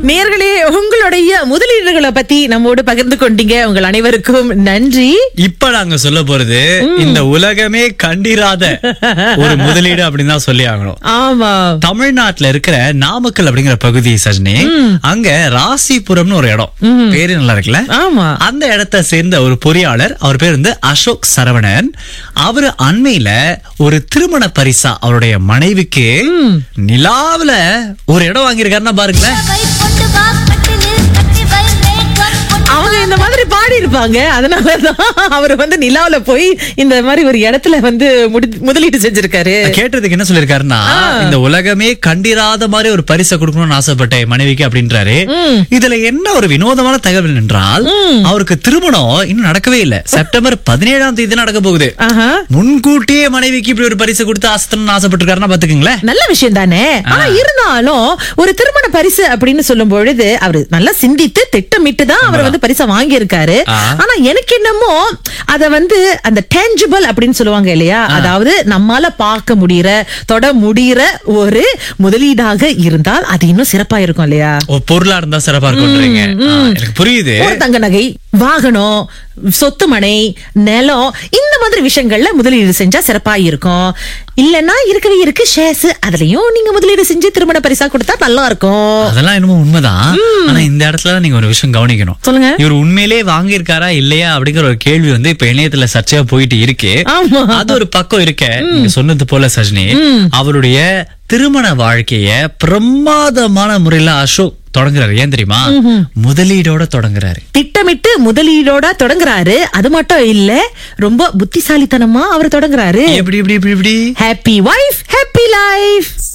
நேர்களே உங்களுடைய முதலீடுகளை பத்தி நம்மோடு பகிர்ந்து கொண்டீங்க உங்கள் அனைவருக்கும் நன்றி இப்ப நாங்க சொல்ல போறது இந்த உலகமே கண்டிராத ஒரு முதலீடு அப்படின்னு தான் சொல்லி ஆகணும் ஆமா தமிழ்நாட்டுல இருக்கிற நாமக்கல் அப்படிங்கிற பகுதி சஜினி அங்க ராசிபுரம்னு ஒரு இடம் பேரு நல்லா இருக்குல்ல ஆமா அந்த இடத்தை சேர்ந்த ஒரு பொறியாளர் அவர் பேர் வந்து அசோக் சரவணன் அவரு அண்மையில ஒரு திருமண பரிசா அவருடைய மனைவிக்கு நிலாவுல ஒரு இடம் வாங்கியிருக்காருன்னா பாருங்களேன் வை கொண்டு வா கட்டிலில் கட்டி வை மேகம் கொண்டு அவங்க இந்த மாதிரி பாடி இருப்பாங்க அதனாலதான் அவர் வந்து நிலாவுல போய் இந்த மாதிரி ஒரு இடத்துல வந்து முடி- முதலீடு செஞ்சிருக்காரு கேட்டதுக்கு என்ன சொல்லிருக்காருன்னா இந்த உலகமே கண்டிராத மாதிரி ஒரு பரிசை கொடுக்கணும்னு ஆசைப்பட்டேன் என் மனைவிக்கு அப்படின்றாரு இதுல என்ன ஒரு வினோதமான தகவல் என்றால் அவருக்கு திருமணம் இன்னும் நடக்கவே இல்ல செப்டம்பர் பதினேழாம் தேதி நடக்க போகுது ஆஹா முன்கூட்டியே மனைவிக்கு இப்படி ஒரு பரிசு கொடுத்து ஆசத்தணும்னு ஆசைப்பட்டிருக்காருன்னா பாத்துக்கங்களேன் நல்ல விஷயம் தானே ஆனா இருந்தாலும் ஒரு திருமண பரிசு அப்படின்னு சொல்லும் பொழுது அவரு நல்லா சிந்தித்து திட்டமிட்டு தான் அவர் வந்து பரிசை வாங்கி இருக்காரு ஆ. ஆனா எனக்கு என்னமோ அத வந்து அந்த டேஞ்சபிள் அப்படின்னு சொல்லுவாங்க இல்லையா அதாவது நம்மால பார்க்க முடியற தொட முடியற ஒரு முதலீடாக இருந்தால் அது இன்னும் சிறப்பா இருக்கும் இல்லையா ஓ பொருளா இருந்தா சிறப்பா இருக்கும்ன்றீங்க ஆ, எனக்கு புரியுது ஒரு தங்க நகை வாகனம் சொத்து மனை நிலம் இந்த மாதிரி விஷயங்கள்ல முதலீடு செஞ்சா சிறப்பா இருக்கும் இல்லன்னா இருக்கவே இருக்கு ஷேர்ஸ் அதுலயும் நீங்க முதலீடு செஞ்சு திருமண பரிசா கொடுத்தா நல்லா இருக்கும் அதெல்லாம் என்னமோ உண்மைதான் ஆனா இந்த இடத்துல நீங்க ஒரு விஷயம் கவனிக்கணும் சொல்லுங்க. இவர் உண்மையிலேயே வாங்கியிருக்காரா இல்லையா அப்படிங்கிற ஒரு கேள்வி வந்து இப்ப இணையத்துல சர்ச்சையா போயிட்டு இருக்கு ஆமா. அது ஒரு பக்கம் இருக்க நீங்க சொன்னது போல சஜினி அவருடைய திருமண வாழ்க்கைய பிரமாதமான முறையில அசோக் தொடங்குறாரு ஏன் தெரியுமா முதலீடோட தொடங்குறாரு திட்டமிட்டு முதலீடோட தொடங்குறாரு அது மட்டும் இல்ல ரொம்ப புத்திசாலித்தனமா அவர் தொடங்குறாரு எப்படி எப்படி எப்படி எப்படி ஹாப்பி வைஃப் ஹாப்பி லைஃப்